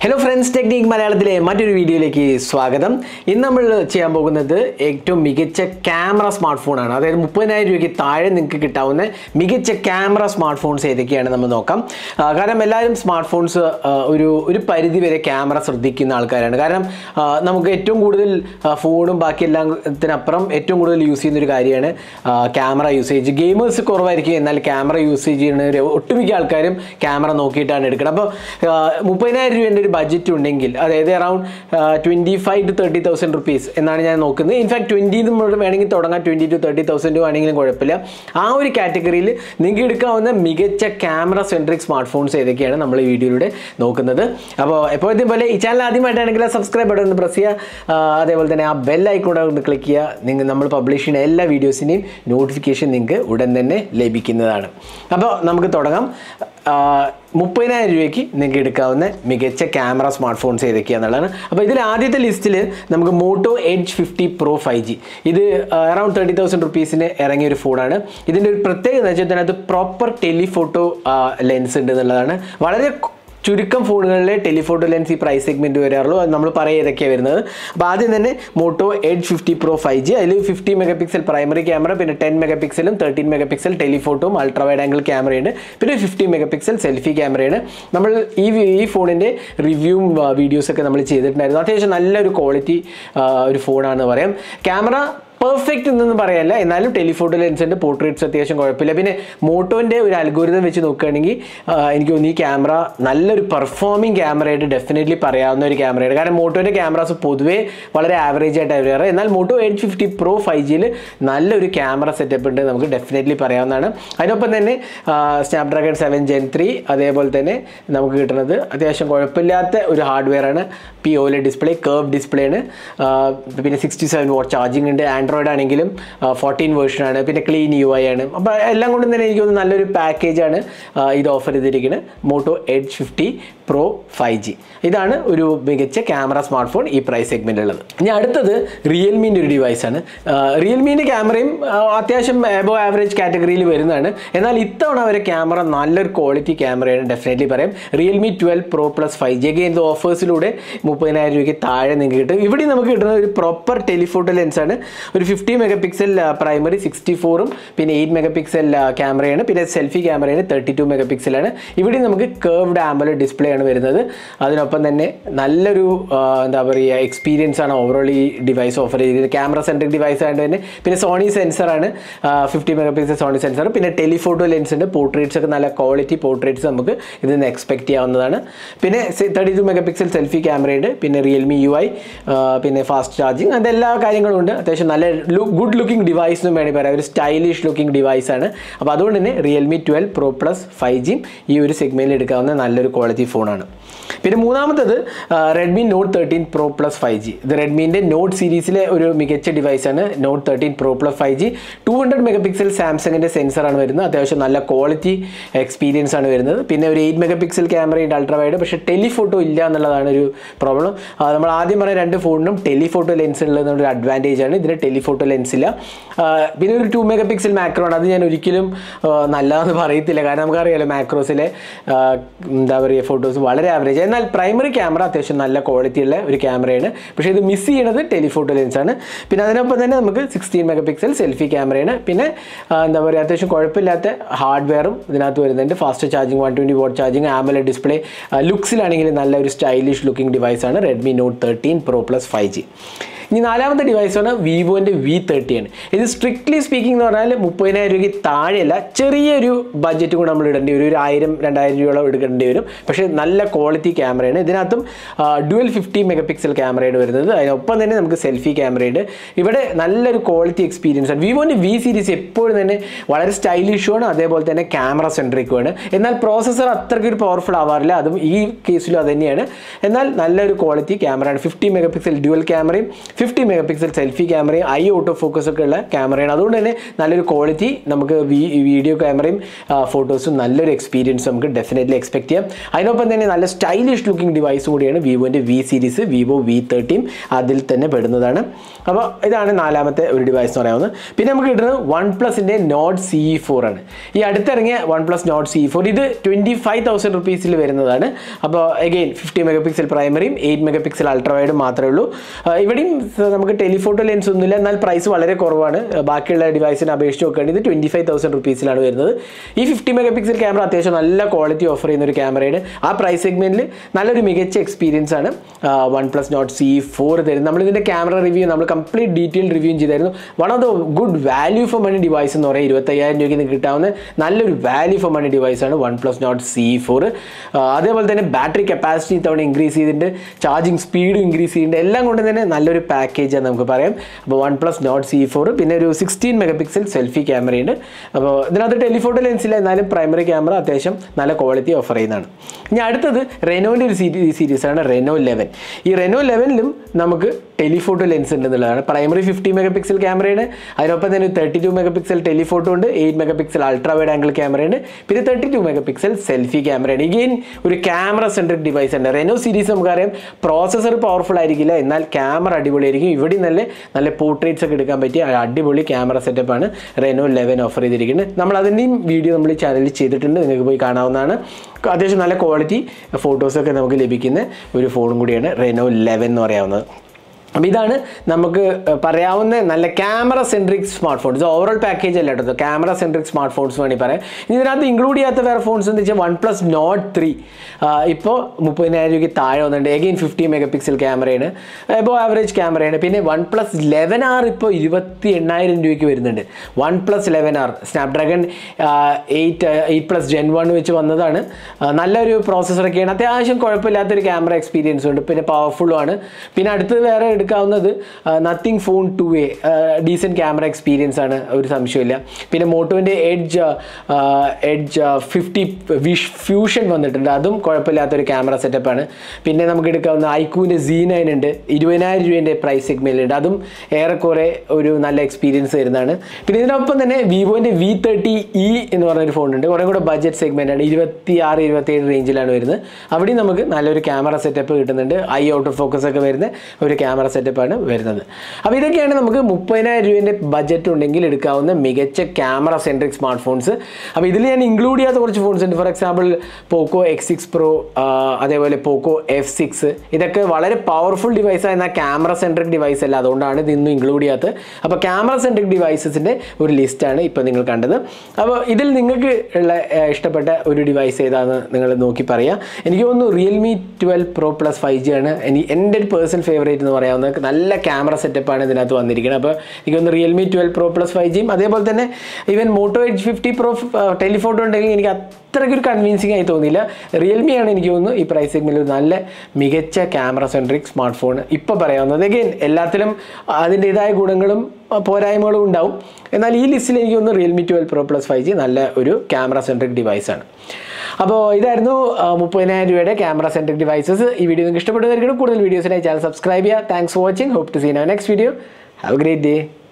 hello friends technique മലയാളത്തിലെ മറ്റൊരു വീഡിയോയിലേക്ക് സ്വാഗതം ഇന്ന് നമ്മൾ ചെയ്യാൻ പോകുന്നത് ഏറ്റവും മികച്ച ക്യാമറ സ്മാർട്ട് ഫോണാണ് അതായത് മുപ്പതിനായിരം രൂപയ്ക്ക് താഴെ നിങ്ങൾക്ക് കിട്ടാവുന്ന മികച്ച ക്യാമറ സ്മാർട്ട് ഫോൺസ് ഏതൊക്കെയാണ് നമ്മൾ നോക്കാം ആ, കാരണം എല്ലാവരും സ്മാർട്ട് ഫോൺസ് ഒരു ഒരു പരിധി വരെ ക്യാമറ ശ്രദ്ധിക്കുന്ന ആൾക്കാരാണ് കാരണം ആ, നമുക്ക് ഏറ്റവും കൂടുതൽ ആ, ഫോണും ബാക്കി എല്ലാത്തിനപ്പുറം ഏറ്റവും കൂടുതൽ യൂസ് ചെയ്യുന്ന ഒരു കാര്യമാണ് ക്യാമറ യൂസേജ് ഗെയിമേഴ്സ് കുറവായിരിക്കും എന്നാൽ ക്യാമറ യൂസേജ് ചെയ്യുന്ന ഒട്ടുമിക്ക ആൾക്കാരും ക്യാമറ നോക്കിയിട്ടാണ് എടുക്കുന്നത് അപ്പോൾ മുപ്പതിനായിരം രൂപേൻ്റെ ഒരു ബഡ്ജറ്റ് ഉണ്ടെങ്കിൽ അതായത് around twenty five to thirty thousand rupees എന്നാണ് ഞാൻ നോക്കുന്നത് ഇൻഫാക്ട് ട്വൻറ്റി നമ്മൾ വേണമെങ്കിൽ തുടങ്ങാം ട്വൻറ്റി ടു തേർട്ടി തൗസൻഡ് ആണെങ്കിലും കുഴപ്പമില്ല ആ ഒരു കാറ്റഗറിയിൽ നിങ്ങൾക്ക് എടുക്കാവുന്ന മികച്ച ക്യാമറ സെൻട്രിക് സ്മാർട്ട് ഫോൺസ് ഏതൊക്കെയാണ് നമ്മൾ ഈ വീഡിയോയിലൂടെ നോക്കുന്നത് അപ്പോൾ എപ്പോഴത്തെയും പോലെ ഈ ചാനൽ ആദ്യമായിട്ടാണെങ്കിൽ സബ്സ്ക്രൈബ് ബട്ടൺ ഒന്ന് പ്രസ് ചെയ്യുക ആ, അതേപോലെ തന്നെ ആ ബെൽ ഐക്കോൺ ഒന്ന് ക്ലിക്ക് ചെയ്യുക നിങ്ങൾ നമ്മൾ പബ്ലിഷ് ചെയ്യുന്ന എല്ലാ വീഡിയോസിൻ്റെയും നോട്ടിഫിക്കേഷൻ നിങ്ങൾക്ക് ഉടൻ തന്നെ ലഭിക്കുന്നതാണ് അപ്പോൾ നമുക്ക് തുടങ്ങാം ആ, മുപ്പതിനായിരം രൂപയ്ക്ക് നിങ്ങൾക്ക് എടുക്കാവുന്ന മികച്ച ക്യാമറ സ്മാർട്ട് ഫോൺസ് ഏതൊക്കെയാണെന്നുള്ളതാണ് അപ്പോൾ ഇതിൽ ആദ്യത്തെ ലിസ്റ്റിൽ നമുക്ക് Moto Edge fifty Pro five G ഇത് അറൗണ്ട് തേർട്ടി തൗസൻഡ് റുപ്പീസിന് ഇറങ്ങിയ ഒരു ഫോണാണ് ഇതിൻ്റെ ഒരു പ്രത്യേകത എന്ന് വെച്ചാൽ ഇതിനകത്ത് പ്രോപ്പർ ടെലിഫോട്ടോ ലെൻസ് ഉണ്ട് എന്നുള്ളതാണ് വളരെ ചുരുക്കം ഫോണുകളിലെ ടെലിഫോട്ടോ ലെൻസ് ഈ പ്രൈസ് സെഗ്മെന്റ് വരാറുള്ളൂ അത് നമ്മൾ പറയുക ഏതൊക്കെയാണ് വരുന്നത് അപ്പോൾ ആദ്യം തന്നെ Moto Edge fifty Pro five G അതിൽ fifty megapixel primary camera പിന്നെ ടെൻ മെഗാ പിക്സലും തേർട്ടീൻ മെഗാ പിക്സൽ ടെലിഫോട്ടോയും അൾട്രാ വൈഡ് ആംഗിൾ ക്യാമറയുണ്ട് പിന്നെ ഫിഫ്റ്റി മെഗാ പിക്സൽ സെൽഫി ക്യാമറയാണ് നമ്മൾ ഈ വി- ഈ ഫോണിൻ്റെ റിവ്യൂവും വീഡിയോസൊക്കെ നമ്മൾ ചെയ്തിട്ടുണ്ടായിരുന്നു അത്യാവശ്യം നല്ലൊരു ക്വാളിറ്റി ഒരു ഫോണാണെന്ന് പറയാം ക്യാമറ പെർഫെക്റ്റ് എന്നൊന്നും പറയാനല്ല എന്നാലും ടെലിഫോട്ടോ ലെൻസിൻ്റെ പോർട്രേറ്റ്സ് അത്യാവശ്യം കുഴപ്പമില്ല പിന്നെ മോട്ടോൻ്റെ ഒരു അൽഗോരിതം വെച്ച് നോക്കുകയാണെങ്കിൽ ആ, എനിക്ക് തോന്നുന്നു ഈ ക്യാമറ നല്ലൊരു പെർഫോമിംഗ് ക്യാമറയായിട്ട് ഡെഫിനറ്റ്ലി പറയാവുന്ന ഒരു ക്യാമറയാണ് കാരണം മോട്ടോൻ്റെ ക്യാമറാസ് പൊതുവേ വളരെ ആവറേജ് ആയിട്ട് വരാറ് എന്നാൽ Moto Edge fifty Pro five ജിയിൽ നല്ലൊരു ക്യാമറ സെറ്റപ്പ് ഉണ്ട് നമുക്ക് ഡെഫിനറ്റ്ലി പറയാവുന്നതാണ് അതിനൊപ്പം തന്നെ സ്നാപ്ഡ്രാഗൺ സെവൻ ജെൻ ത്രീ അതേപോലെ തന്നെ നമുക്ക് കിട്ടുന്നത് അത്യാവശ്യം കുഴപ്പമില്ലാത്ത ഒരു ഹാർഡ്വെയർ ആണ് P O display curve display ആണ് ആ, പിന്നെ സിക്സ്റ്റി സെവൻ വാട്ട് ചാർജിങ് ഉണ്ട് ആൻഡ്രോയിഡ് ആണെങ്കിലും ഫോർട്ടീൻ വേർഷൻ ആണ് പിന്നെ ക്ലീൻ യു ഐ ആണ് അപ്പോൾ എല്ലാം കൊണ്ടും തന്നെ എനിക്ക് തോന്നുന്നു നല്ലൊരു പാക്കേജാണ് ഇത് ഓഫർ ചെയ്തിരിക്കുന്നത് Moto Edge fifty Pro five G ഇതാണ് ഒരു മികച്ച ക്യാമറ സ്മാർട്ട് ഫോൺ ഈ പ്രൈസ് സെഗ്മെൻ്റ് ഉള്ളത് ഇനി അടുത്തത് റിയൽമീൻ്റെ ഒരു ഡിവൈസാണ് റിയൽമീൻ്റെ ക്യാമറയും ആ, അത്യാവശ്യം എബോ ആവറേജ് കാറ്റഗറിയിൽ വരുന്നതാണ് എന്നാൽ ഇത്തവണ വരെ ക്യാമറ നല്ലൊരു ക്വാളിറ്റി ക്യാമറയാണ് ഡെഫിനറ്റ്ലി പറയാം Realme twelve Pro plus five G ഒക്കെ എന്ത് ഓഫേഴ്സിലൂടെ മുപ്പതിനായിരം രൂപയ്ക്ക് താഴെ നിങ്ങൾക്ക് കിട്ടും ഇവിടെ നമുക്ക് കിട്ടുന്ന ഒരു പ്രോപ്പർ ടെലിഫോട്ടോ ലെൻസാണ് ഒരു fifty megapixel primary sixty ഫോറും പിന്നെ എയ്റ്റ് മെഗാ പിക്സൽ ക്യാമറയാണ് പിന്നെ സെൽഫി ക്യാമറയാണ് തേർട്ടി ടു മെഗാ പിക്സലാണ് ഇവിടെ നമുക്ക് കേർവ്ഡ് ആംബുലർ ഡിസ്പ്ലേ ആണ് വരുന്നത് അതിനൊപ്പം തന്നെ നല്ലൊരു ആ, എന്താ പറയുക എക്സ്പീരിയൻസ് ആണ് ഓവറോൾ ഈ ഡിവൈസ് ഓഫർ ചെയ്തിരിക്കുന്നത് ക്യാമറ സെൻട്രിക് ഡിവൈസ് ആയതുകൊണ്ട് തന്നെ പിന്നെ സോണി സെൻസറാണ് fifty megapixel Sony sensor പിന്നെ ടെലിഫോട്ടോ ലെൻസ് ഉണ്ട് പോർട്രേറ്റ്സ് ഒക്കെ നല്ല ക്വാളിറ്റി പോർട്രേറ്റ്സ് നമുക്ക് ഇതിൽ നിന്ന് എക്സ്പെക്ട് ചെയ്യാവുന്നതാണ് പിന്നെ thirty two megapixel selfie ക്യാമറയുണ്ട് പിന്നെ റിയൽമി യു ഐ പിന്നെ ഫാസ്റ്റ് ചാർജിങ് അങ്ങനത്തെ എല്ലാ കാര്യങ്ങളും ഉണ്ട് അത്യാവശ്യം നല്ല ഗുഡ് ലുക്കിംഗ് ഡിവൈസ് എന്നും വേണമെങ്കിൽ പറയാം ഒരു സ്റ്റൈലിഷ് ലുക്കിംഗ് ഡിവൈസ് ആണ് അപ്പോൾ അതുകൊണ്ട് തന്നെ Realme twelve Pro plus five ജിയും ഈ ഒരു സെഗ്മെന്റിൽ എടുക്കാവുന്ന നല്ലൊരു ക്വാളിറ്റി ഫോണാണ് പിന്നെ മൂന്നാമത്തത് Redmi Note thirteen Pro plus five G ഇത് റെഡ്മിൻ്റെ നോട്ട് സീരീസിലെ ഒരു മികച്ച ഡിവൈസാണ് Note thirteen Pro plus five G two hundred megapixel സാംസങ്ങിൻ്റെ സെൻസറാണ് വരുന്നത് അത്യാവശ്യം നല്ല ക്വാളിറ്റി എക്സ്പീരിയൻസ് ആണ് വരുന്നത് പിന്നെ ഒരു എയ്റ്റ് മെഗാ പിക്സൽ ക്യാമറയുണ്ട് അൾട്രാ വൈഡ് പക്ഷേ ടെലിഫോട്ടോ ഇല്ല എന്നുള്ളതാണ് ഒരു പ്രോബ്ലം നമ്മൾ ആദ്യം പറഞ്ഞ രണ്ട് ഫോണിനും ടെലിഫോട്ടോ ലെൻസ് ഉള്ളത് ഒരു അഡ്വാൻറ്റേജ് ആണ് ഇതിന് ടെലിഫോട്ടോ ലെൻസ് ഇല്ല ആ, പിന്നെ ഒരു ടു മെഗാ പിക്സൽ മാക്രോ ആണ് അത് ഞാൻ ഒരിക്കലും ആ, നല്ലതെന്ന് പറയത്തില്ല കാരണം നമുക്കറിയാലോ മാക്രോസിലെ ആ, എന്താ പറയുക ഫോട്ടോസ് വളരെ ആവറേജ് എന്നാൽ പ്രൈമറി ക്യാമറ അത്യാവശ്യം നല്ല ക്വാളിറ്റി ഉള്ള ഒരു ക്യാമറയാണ് പക്ഷേ ഇത് മിസ് ചെയ്യണത് ടെലിഫോട്ടോ ലെൻസ് ആണ് പിന്നെ അതിനൊപ്പം തന്നെ നമുക്ക് സിക്സ്റ്റീൻ മെഗാ പിക്സൽ സെൽഫി ക്യാമറയാണ് പിന്നെ ആ, എന്താ പറയുക അത്യാവശ്യം കുഴപ്പമില്ലാത്ത ഹാർഡ്വെയറും ഇതിനകത്ത് വരുന്നുണ്ട് fast charging one twenty watt charging ആമല ഡിസ്പ്ലേ ലുക്സിലാണെങ്കിൽ നല്ല ഒരു സ്റ്റൈലിഷ് ലുക്കിംഗ് ഡിവൈസാണ് Redmi Note thirteen Pro plus five G ഇനി നാലാമത്തെ ഡിവൈസാണ് വിവോൻ്റെ വി തേർട്ടി ആണ് ഇത് സ്ട്രിക്ട്ലി സ്പീക്കിംഗ് എന്ന് പറഞ്ഞാൽ മുപ്പതിനായിരം രൂപയ്ക്ക് താഴെയല്ല ചെറിയൊരു ബഡ്ജറ്റും കൂടെ നമ്മൾ ഇടേണ്ടി വരും ഒരു ആയിരം രണ്ടായിരം രൂപയോളം എടുക്കേണ്ടി വരും പക്ഷേ നല്ല ക്വാളിറ്റി ക്യാമറയാണ് ഇതിനകത്തും ഡുവൽ ഫിഫ്റ്റി മെഗാ പിക്സൽ ക്യാമറയാണ് വരുന്നത് അതിനൊപ്പം തന്നെ നമുക്ക് സെൽഫി ക്യാമറയുണ്ട് ഇവിടെ നല്ലൊരു ക്വാളിറ്റി എക്സ്പീരിയൻസ് ആണ് വിവോൻ്റെ വി സീരീസ് എപ്പോഴും തന്നെ വളരെ സ്റ്റൈലിഷുമാണ് അതേപോലെ തന്നെ ക്യാമറ സെൻട്രിക്കുമാണ് എന്നാൽ പ്രോസസ്സർ അത്രയ്ക്ക് ഒരു പവർഫുൾ ആവാറില്ല അതും ഈ കേസിലും അത് തന്നെയാണ് എന്നാൽ നല്ലൊരു ക്വാളിറ്റി ക്യാമറയാണ് ഫിഫ്റ്റി മെഗാ പിക്സൽ ഡ്യുവൽ ക്യാമറയും ഫിഫ്റ്റി മെഗാ പിക്സൽ സെൽഫി ക്യാമറയും ഐ ഓട്ടോ ഫോക്കസ് ഒക്കെ ഉള്ള ക്യാമറയാണ് അതുകൊണ്ട് തന്നെ നല്ലൊരു ക്വാളിറ്റി നമുക്ക് വീഡിയോ ക്യാമറയും ഫോട്ടോസും നല്ലൊരു എക്സ്പീരിയൻസ് നമുക്ക് ഡെഫിനറ്റ്ലി എക്സ്പെക്ട് ചെയ്യാം അതിനൊപ്പം തന്നെ നല്ല സ്റ്റൈലിഷ് ലുക്കിംഗ് ഡിവൈസ് കൂടിയാണ് വിവോൻ്റെ V series Vivo V thirteen അതിൽ തന്നെ പെടുന്നതാണ് അപ്പോൾ ഇതാണ് നാലാമത്തെ ഒരു ഡിവൈസ് എന്ന് പറയാവുന്നത് പിന്നെ നമുക്ക് കിട്ടുന്നത് വൺ പ്ലസിൻ്റെ നോട്ട് സി ഫോർ ആണ് ഈ അടുത്തിറങ്ങിയ OnePlus Note C four ഇത് ട്വൻറ്റി ഫൈവ് തൗസൻഡ് റുപ്പീസിൽ വരുന്നതാണ് അപ്പോൾ അഗെയിൻ ഫിഫ്റ്റി മെഗാ പിക്സൽ പ്രൈമറിയും എയ്റ്റ് മെഗാ പിക്സൽ അൾട്രാ വൈഡും മാത്രമേ ഉള്ളൂ ആ, ഇവിടെയും സ- നമുക്ക് ടെലിഫോട്ടോ ലെൻസ് ഒന്നുമില്ല എന്നാൽ പ്രൈസ് വളരെ കുറവാണ് ആ, ബാക്കിയുള്ള ഡിവൈസിനെ അപേക്ഷിച്ച് നോക്കുകയാണെങ്കിൽ ഇത് ട്വൻറ്റി ഫൈവ് തൗസൻഡ് റുപ്പീസിലാണ് വരുന്നത് ഈ ഫിഫ്റ്റി മെഗാ പിക്സൽ ക്യാമറ അത്യാവശ്യം നല്ല ക്വാളിറ്റി ഓഫർ ചെയ്യുന്ന ഒരു ക്യാമറയാണ് ആ പ്രൈസ് സെഗ്മെൻറ്റിൽ നല്ലൊരു മികച്ച എക്സ്പീരിയൻസ് ആണ് OnePlus Note C four തരുന്നത് നമ്മൾ ഇതിൻ്റെ ക്യാമറ റിവ്യൂ നമ്മൾ കംപ്ലീറ്റ് ഡീറ്റെയിൽ റിവ്യൂ ചെയ്തായിരുന്നു one of the good value for money device എന്ന് പറയുന്നത് ഇരുപത്തയ്യായിരം രൂപയ്ക്ക് നിങ്ങൾക്ക് കിട്ടാവുന്ന നല്ലൊരു വാല്യൂ ഫോർ മണി ഡിവൈസാണ് OnePlus Note C four അതേപോലെ തന്നെ ബാറ്ററി കപ്പാസിറ്റി തവണ ഇൻക്രീസ് ചെയ്തിട്ടുണ്ട് ചാർജിങ് സ്പീഡ് ഇൻക്രീസ് ചെയ്തിട്ടുണ്ട് എല്ലാം കൊണ്ട് തന്നെ നല്ലൊരു പാക്കേജ് ആണ് നമുക്ക് പറയാം അപ്പോൾ OnePlus Note C four പിന്നെ ഒരു സിക്സ്റ്റീൻ മെഗാ പിക്സൽ സെൽഫി ക്യാമറയുണ്ട് അപ്പോൾ ഇതിനകത്ത് ടെലിഫോട്ടോ ലെൻസില്ല എന്നാലും പ്രൈമറി ക്യാമറ അത്യാവശ്യം നല്ല ക്വാളിറ്റി ഓഫർ ചെയ്യുന്നതാണ് ഇനി അടുത്തത് റെനോൻ്റെ ഒരു സീരീ സീരീസാണ് റെനോ ലെവൻ ഈ റെനോ ലെവനിലും നമുക്ക് ടെലിഫോട്ടോ ലെൻസ് ഉണ്ട് എന്നുള്ളതാണ് പ്രൈമറി ഫിഫ്റ്റി മെഗാ പിക്സൽ ക്യാമറയാണ് അതിനൊപ്പം തന്നെ thirty two megapixel telephoto ഉണ്ട് eight megapixel ultra wide angle ക്യാമറയുണ്ട് പിന്നെ thirty two megapixel selfie ക്യാമറയാണ് ഇഗെയിൻ ഒരു ക്യാമറ സെൻട്രിക് ഡിവൈസ് ഉണ്ട് റെനോ സീരീസ് നമുക്കറിയാം പ്രോസസ്സർ പവർഫുൾ ആയിരിക്കില്ല എന്നാൽ ക്യാമറ അടിപൊളിയായിരിക്കും ഇവിടെ നല്ല നല്ല പോർട്രേറ്റ്സ് ഒക്കെ എടുക്കാൻ പറ്റിയ ഒരു അടിപൊളി ക്യാമറ സെറ്റപ്പാണ് റെനോ ലെവൻ ഓഫർ ചെയ്തിരിക്കുന്നത് നമ്മൾ അതിൻ്റെയും വീഡിയോ നമ്മൾ ഈ ചാനലിൽ ചെയ്തിട്ടുണ്ട് നിങ്ങൾക്ക് പോയി കാണാവുന്നതാണ് അത്യാവശ്യം നല്ല ക്വാളിറ്റി ഫോട്ടോസൊക്കെ നമുക്ക് ലഭിക്കുന്ന ഒരു ഫോണും കൂടിയാണ് റെനോ ലെവൻ എന്ന് പറയാവുന്നത് അപ്പോൾ ഇതാണ് നമുക്ക് ഏഹ്, പറയാവുന്ന നല്ല ക്യാമറ സെൻട്രിക് സ്മാർട്ട് ഫോൺ ഇത് ഓവറോൾ പാക്കേജ് അല്ല കേട്ടോ ക്യാമറ സെൻട്രിക് സ്മാർട്ട് ഫോൺസ് വേണമെങ്കിൽ പറയാം ഇനി ഇതിനകത്ത് ഇൻക്ലൂഡ് ചെയ്യാത്ത വേറെ ഫോൺസ് എന്ന് വെച്ചാൽ വൺ പ്ലസ് നോട്ട് ത്രീ ഇപ്പോൾ മുപ്പതിനായിരം രൂപയ്ക്ക് താഴെ വന്നിട്ടുണ്ട് എഗെയിൻ ഫിഫ്റ്റി മെഗാ പിക്സൽ ക്യാമറയാണ് ഇപ്പോൾ ആവറേജ് ക്യാമറയാണ് പിന്നെ വൺ പ്ലസ് ലെവൻ ആർ ഇപ്പോൾ ഇരുപത്തി എണ്ണായിരം രൂപയ്ക്ക് വരുന്നുണ്ട് OnePlus eleven R Snapdragon eight eight plus gen one വെച്ച് വന്നതാണ് ആ, നല്ലൊരു പ്രോസസ്സറൊക്കെയാണ് അത്യാവശ്യം കുഴപ്പമില്ലാത്തൊരു ക്യാമറ എക്സ്പീരിയൻസ് ഉണ്ട് പിന്നെ പവർഫുള്ളും ആണ് പിന്നെ അടുത്ത് വേറെ എടുക്കാവുന്നത് Nothing Phone two A decent camera experience ആണ് ഒരു സംശയമില്ല പിന്നെ മോട്ടോവിൻ്റെ എഡ്ജ് എഡ്ജ് ഫിഫ്റ്റി വിഷ് ഫ്യൂഷൻ വന്നിട്ടുണ്ട് അതും കുഴപ്പമില്ലാത്തൊരു ക്യാമറ സെറ്റപ്പാണ് പിന്നെ നമുക്ക് എടുക്കാവുന്ന ഐക്യൂവിൻ്റെ സി നയൻ ഉണ്ട് ഇരുപതിനായിരം രൂപേൻ്റെ പ്രൈസ് സെഗ്മെൻറ്റിലുണ്ട് അതും ഏറെക്കുറെ ഒരു നല്ല എക്സ്പീരിയൻസ് തരുന്നതാണ് പിന്നെ ഇതിനൊപ്പം തന്നെ വിവോൻ്റെ വി തേർട്ടി ഇ എന്ന് പറഞ്ഞൊരു ഫോൺ ഉണ്ട് കുറേ കൂടെ ബഡ്ജറ്റ് സെഗ്മെൻ്റ് ആണ് ഇരുപത്തി ആറ് ഇരുപത്തേഴ് റേഞ്ചിലാണ് വരുന്നത് അവിടെയും നമുക്ക് നല്ലൊരു ക്യാമറ സെറ്റപ്പ് കിട്ടുന്നുണ്ട് ഐ ഔട്ട് ഓഫ് ഫോക്കസ് ഒക്കെ വരുന്ന ഒരു ക്യാമറ സെറ്റപ്പാണ് വരുന്നത് അപ്പോൾ ഇതൊക്കെയാണ് നമുക്ക് മുപ്പതിനായിരം രൂപേൻ്റെ ബഡ്ജറ്റ് ഉണ്ടെങ്കിൽ എടുക്കാവുന്ന മികച്ച ക്യാമറ സെൻട്രിക് സ്മാർട്ട് ഫോൺസ് അപ്പോൾ ഇതിൽ ഞാൻ ഇൻക്ലൂഡ് ചെയ്യാത്ത കുറച്ച് ഫോൺസ് ഉണ്ട് for example Poco X six Pro അതേപോലെ പോക്കോ എഫ് സിക്സ് ഇതൊക്കെ വളരെ പവർഫുൾ ഡിവൈസാണ് എന്നാൽ ക്യാമറ സെൻട്രിക് ഡിവൈസ് അല്ല അതുകൊണ്ടാണ് ഇത് ഇന്നും ഇൻക്ലൂഡ് ചെയ്യാത്തത് അപ്പോൾ ക്യാമറ സെൻട്രിക് ഡിവൈസസിൻ്റെ ഒരു ലിസ്റ്റാണ് ഇപ്പോൾ നിങ്ങൾ കണ്ടത് അപ്പോൾ ഇതിൽ നിങ്ങൾക്ക് ഉള്ള ഏഹ്, ഇഷ്ടപ്പെട്ട ഒരു ഡിവൈസ് ഏതാണെന്ന് നിങ്ങൾ നോക്കി പറയാം എനിക്ക് തോന്നുന്നു Realme twelve Pro plus five G ആണ് എനിക്ക് എൻ്റെ ഒരു പേഴ്സണൽ ഫേവറേറ്റ് എന്ന് പറയാവുന്ന നല്ല ക്യാമറ സെറ്റപ്പാണ് ഇതിനകത്ത് വന്നിരിക്കുന്നത് അപ്പോൾ എനിക്ക് തോന്നുന്നു Realme twelve Pro plus five ജിയും അതേപോലെ തന്നെ even Moto Edge fifty Pro telephoto ഉണ്ടെങ്കിൽ എനിക്ക് അത്രയ്ക്കൊരു കൺവിൻസിങ് ആയി തോന്നിയില്ല റിയൽമി ആണ് എനിക്ക് തോന്നുന്നു ഈ പ്രൈസ് സെഗ്മെൻറ്റിൽ നല്ല മികച്ച ക്യാമറ സെൻട്രിക് സ്മാർട്ട് ഫോൺ ഇപ്പോൾ പറയാവുന്നത് അഗെയിൻ എല്ലാത്തിലും അതിൻ്റെതായ ഗുണങ്ങളും ആ, പോരായ്മകളും ഉണ്ടാവും എന്നാൽ ഈ ലിസ്റ്റിൽ എനിക്ക് തോന്നുന്നു Realme twelve Pro plus five G നല്ല ഒരു ക്യാമറ സെൻട്രിക് ഡിവൈസാണ് അപ്പോൾ ഇതായിരുന്നു ആ, മുപ്പതിനായിരം രൂപയുടെ ക്യാമറ സെൻട്രിക് ഡിവൈസസ് ഈ വീഡിയോ നിങ്ങൾക്ക് ഇഷ്ടപ്പെടുന്നതായിരിക്കും കൂടുതൽ വീഡിയോസിനായി ചാനൽ സബ്സ്ക്രൈബ് ചെയ്യുക thanks for watching hope to seen next video have a great day